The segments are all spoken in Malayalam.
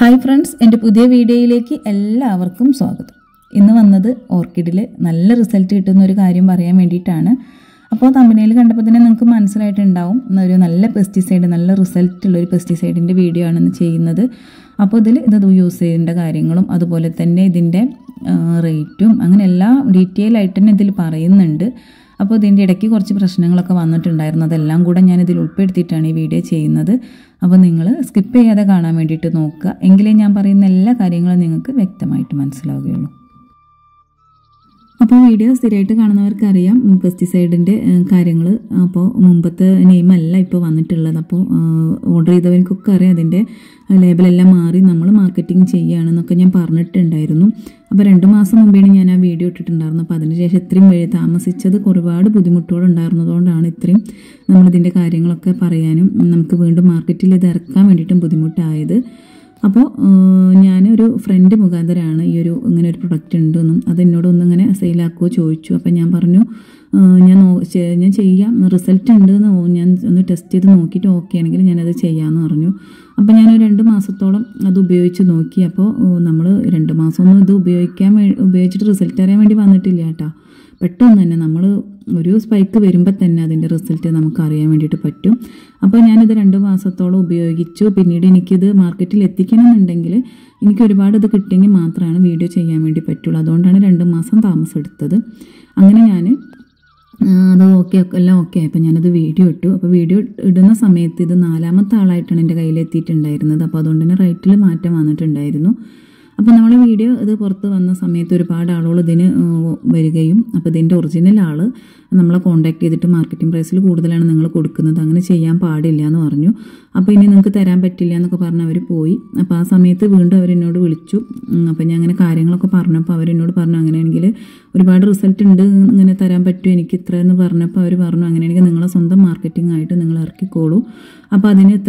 ഹായ് ഫ്രണ്ട്സ് എൻ്റെ പുതിയ വീഡിയോയിലേക്ക് എല്ലാവർക്കും സ്വാഗതം ഇന്ന് വന്നത് ഓർക്കിഡിൽ നല്ല റിസൾട്ട് കിട്ടുന്ന ഒരു കാര്യം പറയാൻ വേണ്ടിയിട്ടാണ് അപ്പോൾ തമ്പനയിൽ കണ്ടപ്പോൾ തന്നെ നിങ്ങൾക്ക് മനസ്സിലായിട്ടുണ്ടാവും ഒരു നല്ല പെസ്റ്റിസൈഡ് നല്ല റിസൾട്ട് ഉള്ള ഒരു പെസ്റ്റിസൈഡിൻ്റെ വീഡിയോ ആണ് ഇന്ന് ചെയ്യുന്നത് അപ്പോൾ ഇതിൽ ഇത് യൂസ് ചെയ്യേണ്ട കാര്യങ്ങളും അതുപോലെ തന്നെ ഇതിൻ്റെ റേറ്റും അങ്ങനെ എല്ലാം ഡീറ്റെയിൽ ആയിട്ട് തന്നെ ഇതിൽ പറയുന്നുണ്ട് അപ്പോൾ ഇതിൻ്റെ ഇടയ്ക്ക് കുറച്ച് പ്രശ്നങ്ങളൊക്കെ വന്നിട്ടുണ്ടായിരുന്നു അതെല്ലാം കൂടെ ഞാൻ ഇതിൽ ഉൾപ്പെടുത്തിയിട്ടാണ് ഈ വീഡിയോ ചെയ്യുന്നത് അപ്പോൾ നിങ്ങൾ സ്കിപ്പ് ചെയ്യാതെ കാണാൻ വേണ്ടിയിട്ട് നോക്കുക എങ്കിലേ ഞാൻ പറയുന്ന എല്ലാ കാര്യങ്ങളും നിങ്ങൾക്ക് വ്യക്തമായിട്ട് മനസ്സിലാവുകയുള്ളൂ അപ്പോൾ വീഡിയോ സ്ഥിരമായിട്ട് കാണുന്നവർക്ക് അറിയാം പെസ്റ്റിസൈഡിൻ്റെ കാര്യങ്ങൾ അപ്പോൾ മുമ്പത്തെ നെയിമല്ല ഇപ്പോൾ വന്നിട്ടുള്ളത് അപ്പോൾ ഓർഡർ ചെയ്തവർക്കൊക്കെ അറിയാം അതിൻ്റെ ലേബലെല്ലാം മാറി നമ്മൾ മാർക്കറ്റിംഗ് ചെയ്യുകയാണെന്നൊക്കെ ഞാൻ പറഞ്ഞിട്ടുണ്ടായിരുന്നു അപ്പോൾ രണ്ട് മാസം മുമ്പേണ് ഞാൻ ആ വീഡിയോ ഇട്ടിട്ടുണ്ടായിരുന്നു അപ്പോൾ അതിനുശേഷം ഇത്രയും വഴി താമസിച്ചത് ഒരുപാട് ബുദ്ധിമുട്ടുകൾ ഉണ്ടായിരുന്നതുകൊണ്ടാണ് ഇത്രയും നമ്മളിതിൻ്റെ കാര്യങ്ങളൊക്കെ പറയാനും നമുക്ക് വീണ്ടും മാർക്കറ്റിൽ ഇത് ഇറക്കാൻ വേണ്ടിയിട്ടും ബുദ്ധിമുട്ടായത് അപ്പോൾ ഞാനൊരു ഫ്രണ്ട് മുഖാന്തരമാണ് ഈ ഒരു ഇങ്ങനെ ഒരു പ്രൊഡക്റ്റ് ഉണ്ടെന്നും അത് എന്നോട് ഒന്നിങ്ങനെ സെയിലാക്കുമോ ചോദിച്ചു അപ്പം ഞാൻ പറഞ്ഞു ഞാൻ ഞാൻ ചെയ്യാം റിസൾട്ട് ഉണ്ടെന്ന് ഞാൻ ഒന്ന് ടെസ്റ്റ് ചെയ്ത് നോക്കിയിട്ട് ഓക്കെ ആണെങ്കിൽ ഞാനത് ചെയ്യാമെന്ന് പറഞ്ഞു അപ്പോൾ ഞാൻ രണ്ട് മാസത്തോളം അത് ഉപയോഗിച്ച് നോക്കി അപ്പോൾ നമ്മൾ രണ്ട് മാസമൊന്നും ഇത് ഉപയോഗിക്കാൻ ഉപയോഗിച്ചിട്ട് റിസൾട്ട് അറിയാൻ വേണ്ടി വന്നിട്ടില്ല കേട്ടോ പെട്ടെന്ന് തന്നെ നമ്മൾ ഒരു സ്പൈക്ക് വരുമ്പോൾ തന്നെ അതിൻ്റെ റിസൾട്ട് നമുക്ക് അറിയാൻ വേണ്ടിയിട്ട് പറ്റും അപ്പോൾ ഞാനിത് രണ്ട് മാസത്തോളം ഉപയോഗിച്ചു പിന്നീട് എനിക്കിത് മാർക്കറ്റിൽ എത്തിക്കണം എന്നുണ്ടെങ്കിൽ എനിക്ക് ഒരുപാട് ഇത് കിട്ടിയെങ്കിൽ മാത്രമാണ് വീഡിയോ ചെയ്യാൻ വേണ്ടി പറ്റുള്ളൂ അതുകൊണ്ടാണ് രണ്ട് മാസം താമസം എടുത്തത് അങ്ങനെ ഞാൻ അത് ഓക്കെ എല്ലാം ഓക്കെ ആയപ്പോൾ ഞാനത് വീഡിയോ ഇട്ടു അപ്പോൾ വീഡിയോ ഇടുന്ന സമയത്ത് ഇത് നാലാമത്തെ ആളായിട്ടാണ് എൻ്റെ കയ്യിൽ എത്തിയിട്ടുണ്ടായിരുന്നത് അപ്പോൾ അതുകൊണ്ട് തന്നെ റേറ്റിൽ മാറ്റം വന്നിട്ടുണ്ടായിരുന്നു അപ്പോൾ നമ്മൾ വീഡിയോ ഇത് പുറത്ത് വന്ന സമയത്ത് ഒരുപാട് ആളുകൾ ഇതിന് വരികയും അപ്പോൾ ഇതിൻ്റെ ഒറിജിനൽ ആൾ നമ്മളെ കോൺടാക്ട് ചെയ്തിട്ട് മാർക്കറ്റിംഗ് പ്രൈസിൽ കൂടുതലാണ് നിങ്ങൾ കൊടുക്കുന്നത് അങ്ങനെ ചെയ്യാൻ പാടില്ല എന്ന് പറഞ്ഞു അപ്പോൾ ഇനി നിങ്ങൾക്ക് തരാൻ പറ്റില്ല എന്നൊക്കെ പറഞ്ഞ് അവർ പോയി അപ്പോൾ ആ സമയത്ത് വീണ്ടും അവരെന്നോട് വിളിച്ചു അപ്പോൾ ഞാൻ അങ്ങനെ കാര്യങ്ങളൊക്കെ പറഞ്ഞപ്പോൾ അവരെന്നോട് പറഞ്ഞു അങ്ങനെയാണെങ്കിൽ ഒരുപാട് റിസൾട്ട് ഉണ്ട് ഇങ്ങനെ തരാൻ പറ്റും എനിക്ക് ഇത്ര എന്ന് പറഞ്ഞപ്പോൾ അവർ പറഞ്ഞു അങ്ങനെയാണെങ്കിൽ നിങ്ങളെ സ്വന്തം മാർക്കറ്റിംഗ് ആയിട്ട് നിങ്ങൾ ഇറക്കിക്കോളൂ അപ്പോൾ അതിന് ഇത്ര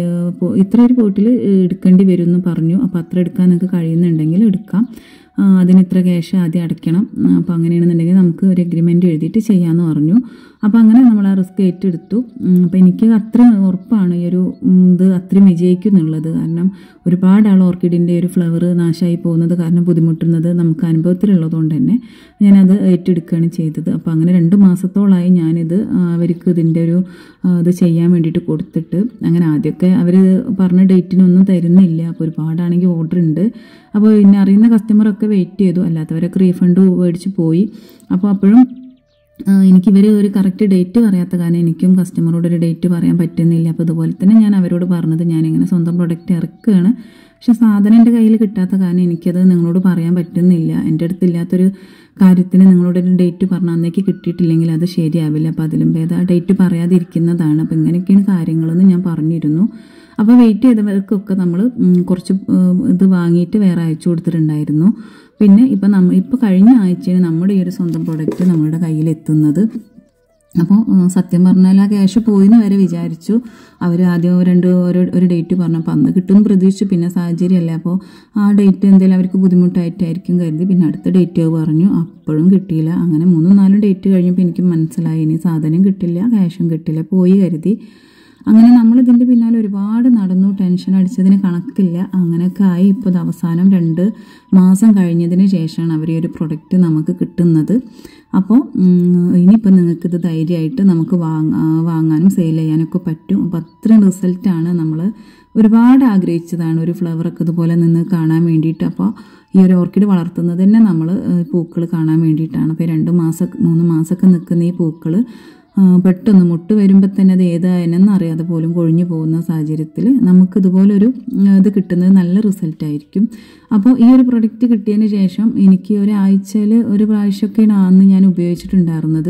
ഇത്ര ഒരു പോട്ടിൽ എടുക്കേണ്ടി വരും എന്ന് പറഞ്ഞു അപ്പോൾ അത്ര എടുക്കാൻ നിങ്ങൾക്ക് കഴിയുന്നുണ്ടെങ്കിൽ എടുക്കാം അതിന് ഇത്ര ക്യാഷ് ആദ്യം അടയ്ക്കണം അപ്പോൾ അങ്ങനെയാണെന്നുണ്ടെങ്കിൽ നമുക്ക് ഒരു എഗ്രിമെൻറ്റ് എഴുതിയിട്ട് ചെയ്യാമെന്ന് പറഞ്ഞു അപ്പോൾ അങ്ങനെ നമ്മൾ ആ റിസ്ക് ഏറ്റെടുത്തു അപ്പോൾ എനിക്ക് അത്ര ഉറപ്പാണ് ഈ ഒരു ഇത് അത്രയും വിജയിക്കും എന്നുള്ളത് കാരണം ഒരുപാട് ആൾ ഓർക്കിഡിൻ്റെ ഒരു ഫ്ലവർ നാശമായി പോകുന്നത് കാരണം ബുദ്ധിമുട്ടുന്നത് നമുക്ക് അനുഭവത്തിലുള്ളതുകൊണ്ട് തന്നെ ഞാനത് ഏറ്റെടുക്കുകയാണ് ചെയ്തത് അപ്പോൾ അങ്ങനെ രണ്ട് മാസത്തോളമായി ഞാനിത് അവർക്ക് ഇതിൻ്റെ ഒരു ഇത് ചെയ്യാൻ വേണ്ടിയിട്ട് കൊടുത്തിട്ട് അങ്ങനെ ആദ്യമൊക്കെ അവർ പറഞ്ഞ ഡേറ്റിനൊന്നും തരുന്നില്ല അപ്പോൾ ഒരുപാടാണെങ്കിൽ ഓർഡർ ഉണ്ട് അപ്പോൾ എന്നെ അറിയുന്ന കസ്റ്റമറൊക്കെ വെയിറ്റ് ചെയ്തു അല്ലാത്തവരൊക്കെ റീഫണ്ട് മേടിച്ച് പോയി അപ്പോൾ അപ്പോഴും എനിക്കിവർ ഒരു കറക്റ്റ് ഡേറ്റ് പറയാത്ത കാരണം എനിക്കും കസ്റ്റമറോട് ഒരു ഡേറ്റ് പറയാൻ പറ്റുന്നില്ല അപ്പോൾ അതുപോലെ തന്നെ ഞാൻ അവരോട് പറഞ്ഞത് ഞാനിങ്ങനെ സ്വന്തം പ്രൊഡക്റ്റ് ഇറക്കുകയാണ് പക്ഷെ സാധനം എൻ്റെ കയ്യിൽ കിട്ടാത്ത കാരണം എനിക്കത് നിങ്ങളോട് പറയാൻ പറ്റുന്നില്ല എൻ്റെ അടുത്തില്ലാത്തൊരു കാര്യത്തിന് നിങ്ങളോടൊരു ഡേറ്റ് പറഞ്ഞാൽ അന്നേക്ക് കിട്ടിയിട്ടില്ലെങ്കിൽ അത് ശരിയാവില്ല അപ്പോൾ അതിലും ഭേദം ആ ഡേറ്റ് പറയാതിരിക്കുന്നതാണ് അപ്പോൾ ഇങ്ങനെയൊക്കെയാണ് കാര്യങ്ങളെന്ന് ഞാൻ പറഞ്ഞിരുന്നു അപ്പോൾ വെയിറ്റ് ചെയ്തവർക്കൊക്കെ നമ്മൾ കുറച്ച് ഇത് വാങ്ങിയിട്ട് വേറെ അയച്ചു കൊടുത്തിട്ടുണ്ടായിരുന്നു പിന്നെ ഇപ്പം നമ്മൾ ഇപ്പോൾ കഴിഞ്ഞ ആഴ്ചയാണ് നമ്മുടെ ഈ ഒരു സ്വന്തം പ്രൊഡക്റ്റ് നമ്മളുടെ കയ്യിൽ എത്തുന്നത് അപ്പോൾ സത്യം പറഞ്ഞാൽ ആ ക്യാഷ് പോയിന്ന് വരെ വിചാരിച്ചു അവർ ആദ്യം രണ്ട് ഒരു ഒരു ഡേറ്റ് പറഞ്ഞപ്പോൾ അന്ന് കിട്ടുമെന്ന് പ്രതീക്ഷിച്ചു പിന്നെ സാഹചര്യമല്ല അപ്പോൾ ആ ഡേറ്റ് എന്തെങ്കിലും അവർക്ക് ബുദ്ധിമുട്ടായിട്ടായിരിക്കും കരുതി പിന്നെ അടുത്ത ഡേറ്റ് പറഞ്ഞു അപ്പോഴും കിട്ടിയില്ല അങ്ങനെ മൂന്നും നാലും ഡേറ്റ് കഴിഞ്ഞപ്പോൾ എനിക്ക് മനസ്സിലായി ഇനി സാധനം കിട്ടില്ല ക്യാഷും കിട്ടില്ല പോയി കരുതി അങ്ങനെ നമ്മൾ ഇതിൻ്റെ പിന്നാലെ ഒരുപാട് നടന്നു ടെൻഷൻ അടിച്ചതിന് കണക്കില്ല അങ്ങനെയൊക്കെ ആയി ഇപ്പോൾ ഇത് അവസാനം രണ്ട് മാസം കഴിഞ്ഞതിന് ശേഷമാണ് അവർ ഈ ഒരു പ്രൊഡക്റ്റ് നമുക്ക് കിട്ടുന്നത് അപ്പോൾ ഇനിയിപ്പോൾ നിങ്ങൾക്ക് ഇത് ധൈര്യമായിട്ട് നമുക്ക് വാങ്ങാ വാങ്ങാനും സെയിൽ ചെയ്യാനൊക്കെ പറ്റും അപ്പോൾ അത്രയും റിസൾട്ടാണ് നമ്മൾ ഒരുപാട് ആഗ്രഹിച്ചതാണ് ഒരു ഫ്ലവറൊക്കെ ഇതുപോലെ നിന്ന് കാണാൻ വേണ്ടിയിട്ട് അപ്പോൾ ഈ ഒരു ഓർക്കിഡ് വളർത്തുന്നത് തന്നെ നമ്മൾ പൂക്കൾ കാണാൻ വേണ്ടിയിട്ടാണ് അപ്പോൾ രണ്ട് മാസം മൂന്ന് മാസമൊക്കെ നിൽക്കുന്ന ഈ പൂക്കൾ പെട്ടെന്ന് മുട്ട് വരുമ്പോൾ തന്നെ അത് ഏതായെന്ന് അറിയാതെ പോലും കൊഴിഞ്ഞു പോകുന്ന സാഹചര്യത്തിൽ നമുക്ക് ഇതുപോലൊരു ഇത് കിട്ടുന്നത് നല്ല റിസൾട്ടായിരിക്കും അപ്പോൾ ഈ ഒരു പ്രൊഡക്റ്റ് കിട്ടിയതിന് ശേഷം എനിക്ക് ഒരാഴ്ചയിൽ ഒരു പ്രാവശ്യമൊക്കെയാണ് അന്ന് ഞാൻ ഉപയോഗിച്ചിട്ടുണ്ടായിരുന്നത്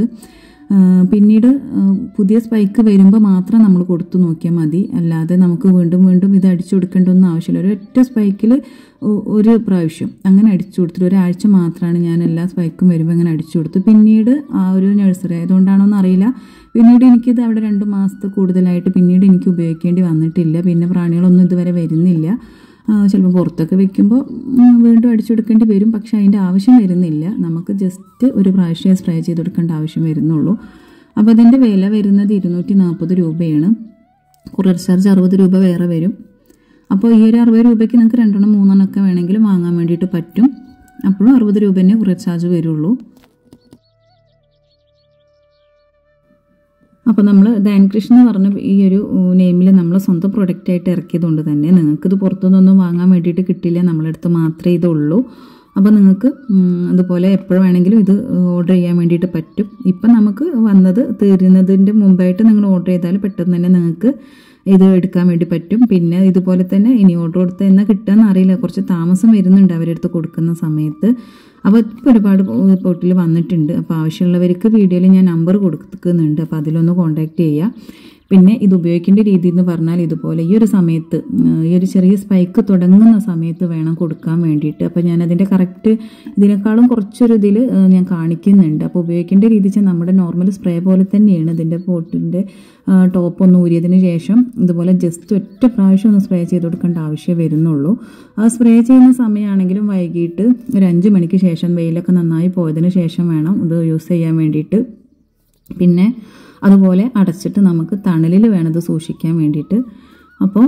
പിന്നീട് പുതിയ സ്പൈക്ക് വരുമ്പോൾ മാത്രം നമ്മൾ കൊടുത്തു നോക്കിയാൽ മതി അല്ലാതെ നമുക്ക് വീണ്ടും വീണ്ടും ഇത് അടിച്ചു കൊടുക്കേണ്ടൊന്നും ആവശ്യമില്ല ഒരു ഒറ്റ സ്പൈക്കിൽ ഒരു പ്രാവശ്യം അങ്ങനെ അടിച്ചു കൊടുത്തിട്ട് ഒരാഴ്ച മാത്രമാണ് ഞാൻ എല്ലാ സ്പൈക്കും വരുമ്പോൾ അങ്ങനെ അടിച്ചു കൊടുത്തു പിന്നീട് ആ ഒരു നഴ്സറി ആയതുകൊണ്ടാണോ എന്നറിയില്ല പിന്നീട് എനിക്കിത് അവിടെ രണ്ട് മാസത്തെ കൂടുതലായിട്ട് പിന്നീട് എനിക്ക് ഉപയോഗിക്കേണ്ടി വന്നിട്ടില്ല പിന്നെ പ്രാണികളൊന്നും ഇതുവരെ വരുന്നില്ല ചിലപ്പോൾ പുറത്തൊക്കെ വെക്കുമ്പോൾ വീണ്ടും അടിച്ചെടുക്കേണ്ടി വരും പക്ഷേ അതിൻ്റെ ആവശ്യം വരുന്നില്ല നമുക്ക് ജസ്റ്റ് ഒരു പ്രാവശ്യം സ്പ്രേ ചെയ്ത് കൊടുക്കേണ്ട ആവശ്യം വരുന്നുള്ളൂ അപ്പോൾ അതിൻ്റെ വില വരുന്നത് ഇരുന്നൂറ്റി നാൽപ്പത് രൂപയാണ് കൊറിയർ ചാർജ് അറുപത് രൂപ വേറെ വരും അപ്പോൾ ഈ ഒരു അറുപത് രൂപയ്ക്ക് നിങ്ങൾക്ക് രണ്ടെണ്ണം മൂന്നെണ്ണം ഒക്കെ വേണമെങ്കിൽ വാങ്ങാൻ വേണ്ടിയിട്ട് പറ്റും അപ്പോഴും അറുപത് രൂപ തന്നെ കുറേ ചാർജ് വരുള്ളൂ അപ്പോൾ നമ്മൾ ദാൻകൃഷ്ണ എന്ന് പറഞ്ഞ ഈ ഒരു നെയിമിൽ നമ്മൾ സ്വന്തം പ്രൊഡക്റ്റ് ആയിട്ട് ഇറക്കിയതുകൊണ്ട് തന്നെ നിങ്ങൾക്കിത് പുറത്തുനിന്നൊന്നും വാങ്ങാൻ വേണ്ടിയിട്ട് കിട്ടില്ല നമ്മളടുത്ത് മാത്രമേ ഇതുള്ളൂ അപ്പോൾ നിങ്ങൾക്ക് അതുപോലെ എപ്പോഴും വേണമെങ്കിലും ഇത് ഓർഡർ ചെയ്യാൻ വേണ്ടിയിട്ട് പറ്റും ഇപ്പം നമുക്ക് വന്നത് തീരുന്നതിൻ്റെ മുമ്പായിട്ട് നിങ്ങൾ ഓർഡർ ചെയ്താൽ പെട്ടെന്ന് തന്നെ നിങ്ങൾക്ക് ഇത് എടുക്കാൻ വേണ്ടി പറ്റും പിന്നെ ഇതുപോലെ തന്നെ ഇനി ഓർഡർ കൊടുത്താൽ എന്നാൽ കിട്ടുകയെന്ന് അറിയില്ല കുറച്ച് താമസം വരുന്നുണ്ട് അവരെടുത്ത് കൊടുക്കുന്ന സമയത്ത് അപ്പോൾ ഇപ്പോൾ ഒരുപാട് പോട്ടിൽ വന്നിട്ടുണ്ട് അപ്പോൾ ആവശ്യമുള്ളവർക്ക് വീഡിയോയിൽ ഞാൻ നമ്പർ കൊടുക്കുന്നുണ്ട് അപ്പോൾ അതിലൊന്ന് കോൺടാക്റ്റ് ചെയ്യുക പിന്നെ ഇത് ഉപയോഗിക്കേണ്ട രീതി എന്ന് പറഞ്ഞാൽ ഇതുപോലെ ഈ ഒരു സമയത്ത് ഈ ഒരു ചെറിയ സ്പൈക്ക് തുടങ്ങുന്ന സമയത്ത് വേണം കൊടുക്കാൻ വേണ്ടിയിട്ട് അപ്പോൾ ഞാൻ അതിൻ്റെ കറക്റ്റ് ഇതിനേക്കാളും കുറച്ചൊരു ഇതിൽ ഞാൻ കാണിക്കുന്നുണ്ട് അപ്പോൾ ഉപയോഗിക്കേണ്ട രീതി വെച്ചാൽ നമ്മുടെ നോർമൽ സ്പ്രേ പോലെ തന്നെയാണ് ഇതിൻ്റെ പോട്ടിൻ്റെ ടോപ്പ് ഒന്ന് ഊരിയതിന് ശേഷം ഇതുപോലെ ജസ്റ്റ് ഒറ്റ പ്രാവശ്യം ഒന്ന് സ്പ്രേ ചെയ്ത് കൊടുക്കേണ്ട ആവശ്യമേ വരുന്നുള്ളൂ ആ സ്പ്രേ ചെയ്യുന്ന സമയമാണെങ്കിലും വൈകിട്ട് ഒരു അഞ്ച് മണിക്ക് ശേഷം വെയിലൊക്കെ നന്നായി പോയതിന് ശേഷം വേണം ഇത് യൂസ് ചെയ്യാൻ വേണ്ടിയിട്ട് പിന്നെ അതുപോലെ അടച്ചിട്ട് നമുക്ക് തണലിൽ വേണത് സൂക്ഷിക്കാൻ വേണ്ടിയിട്ട് അപ്പോൾ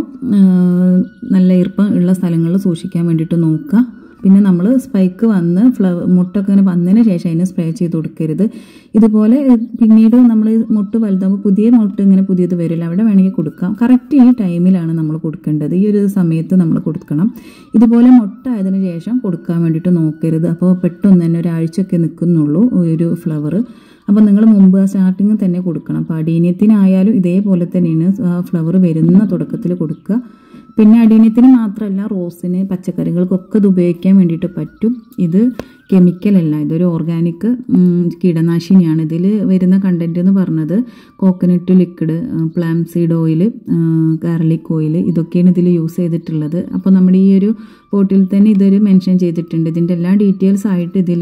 നല്ല ഈർപ്പം ഉള്ള സ്ഥലങ്ങളിൽ സൂക്ഷിക്കാൻ വേണ്ടിയിട്ട് നോക്കുക പിന്നെ നമ്മൾ സ്പൈക്ക് വന്ന് ഫ്ലവർ മുട്ടൊക്കെ ഇങ്ങനെ വന്നതിന് ശേഷം അതിന് സ്പ്രേ ചെയ്ത് കൊടുക്കരുത് ഇതുപോലെ പിന്നീട് നമ്മൾ മുട്ട് വലുതാകുമ്പോൾ പുതിയ മുട്ട് ഇങ്ങനെ പുതിയത് വരില്ല അവിടെ വേണമെങ്കിൽ കൊടുക്കാം കറക്റ്റ് ഈ ടൈമിലാണ് നമ്മൾ കൊടുക്കേണ്ടത് ഈ ഒരു സമയത്ത് നമ്മൾ കൊടുക്കണം ഇതുപോലെ മുട്ട ആയതിനു ശേഷം കൊടുക്കാൻ വേണ്ടിയിട്ട് നോക്കരുത് അപ്പോൾ പെട്ടെന്ന് തന്നെ ഒരാഴ്ചയൊക്കെ നിൽക്കുന്നുള്ളൂ ഒരു ഫ്ലവർ അപ്പോൾ നിങ്ങൾ മുമ്പ് സ്റ്റാർട്ടിങ് തന്നെ കൊടുക്കണം അപ്പോൾ അടീന്യത്തിനായാലും ഇതേപോലെ തന്നെയാണ് ഫ്ലവർ വരുന്ന തുടക്കത്തിൽ കൊടുക്കുക പിന്നെ അടീന്യത്തിന് മാത്രമല്ല റോസിന് പച്ചക്കറികൾക്കൊക്കെ ഇത് ഉപയോഗിക്കാൻ വേണ്ടിയിട്ട് പറ്റും ഇത് കെമിക്കലല്ല ഇതൊരു ഓർഗാനിക് കീടനാശിനിയാണ് ഇതിൽ വരുന്ന കണ്ടൻറ്റ് എന്ന് പറഞ്ഞത് coconut liquid palm seed oil garlic oil ഇതൊക്കെയാണ് ഇതിൽ യൂസ് ചെയ്തിട്ടുള്ളത് അപ്പോൾ നമ്മുടെ ഈ ഒരു പോട്ടിൽ തന്നെ ഇതൊരു മെൻഷൻ ചെയ്തിട്ടുണ്ട് ഇതിൻ്റെ എല്ലാ ഡീറ്റെയിൽസ് ആയിട്ട് ഇതിൽ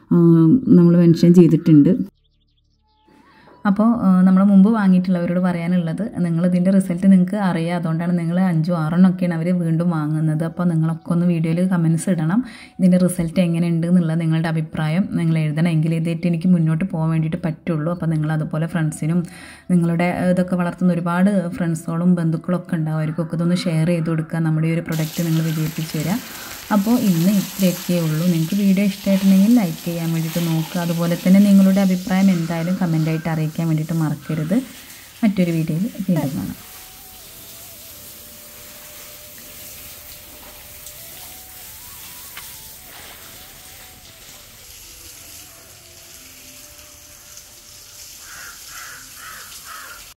നമ്മൾ മെൻഷൻ ചെയ്തിട്ടുണ്ട് അപ്പോൾ നമ്മൾ മുമ്പ് വാങ്ങിയിട്ടുള്ളവരോട് പറയാനുള്ളത് നിങ്ങൾ ഇതിൻ്റെ റിസൾട്ട് നിങ്ങൾക്ക് അറിയാം അതുകൊണ്ടാണ് നിങ്ങൾ അഞ്ചോ ആറെണ്ണമൊക്കെയാണ് അവർ വീണ്ടും വാങ്ങുന്നത് അപ്പോൾ നിങ്ങളൊക്കെ ഒന്ന് വീഡിയോയിൽ കമൻസ് ഇടണം ഇതിൻ്റെ റിസൾട്ട് എങ്ങനെയുണ്ട് എന്നുള്ള നിങ്ങളുടെ അഭിപ്രായം നിങ്ങൾ എഴുതണം എങ്കിൽ ഇതായിട്ട് എനിക്ക് മുന്നോട്ട് പോകാൻ വേണ്ടിയിട്ട് പറ്റുള്ളൂ അപ്പോൾ നിങ്ങൾ അതുപോലെ ഫ്രണ്ട്സിനും നിങ്ങളുടെ ഇതൊക്കെ വളർത്തുന്ന ഒരുപാട് ഫ്രണ്ട്സുകളും ബന്ധുക്കളൊക്കെ ഉണ്ടാവും അവർക്കൊക്കെ ഇതൊന്ന് ഷെയർ ചെയ്ത് കൊടുക്കുക നമ്മുടെ ഈ ഒരു പ്രൊഡക്റ്റ് നിങ്ങൾ വിജയിപ്പിച്ച് തരിക അപ്പോൾ ഇന്ന് ഇത്രയൊക്കെ ഉള്ളൂ നിങ്ങൾക്ക് വീഡിയോ ഇഷ്ടമായിട്ടുണ്ടെങ്കിൽ ലൈക്ക് ചെയ്യാൻ വേണ്ടിയിട്ട് നോക്കുക അതുപോലെ തന്നെ നിങ്ങളുടെ അഭിപ്രായം എന്തായാലും കമൻ്റായിട്ട് അറിയിക്കാൻ വേണ്ടിയിട്ട് മറക്കരുത് മറ്റൊരു വീഡിയോയിൽ വീണ്ടും കാണാം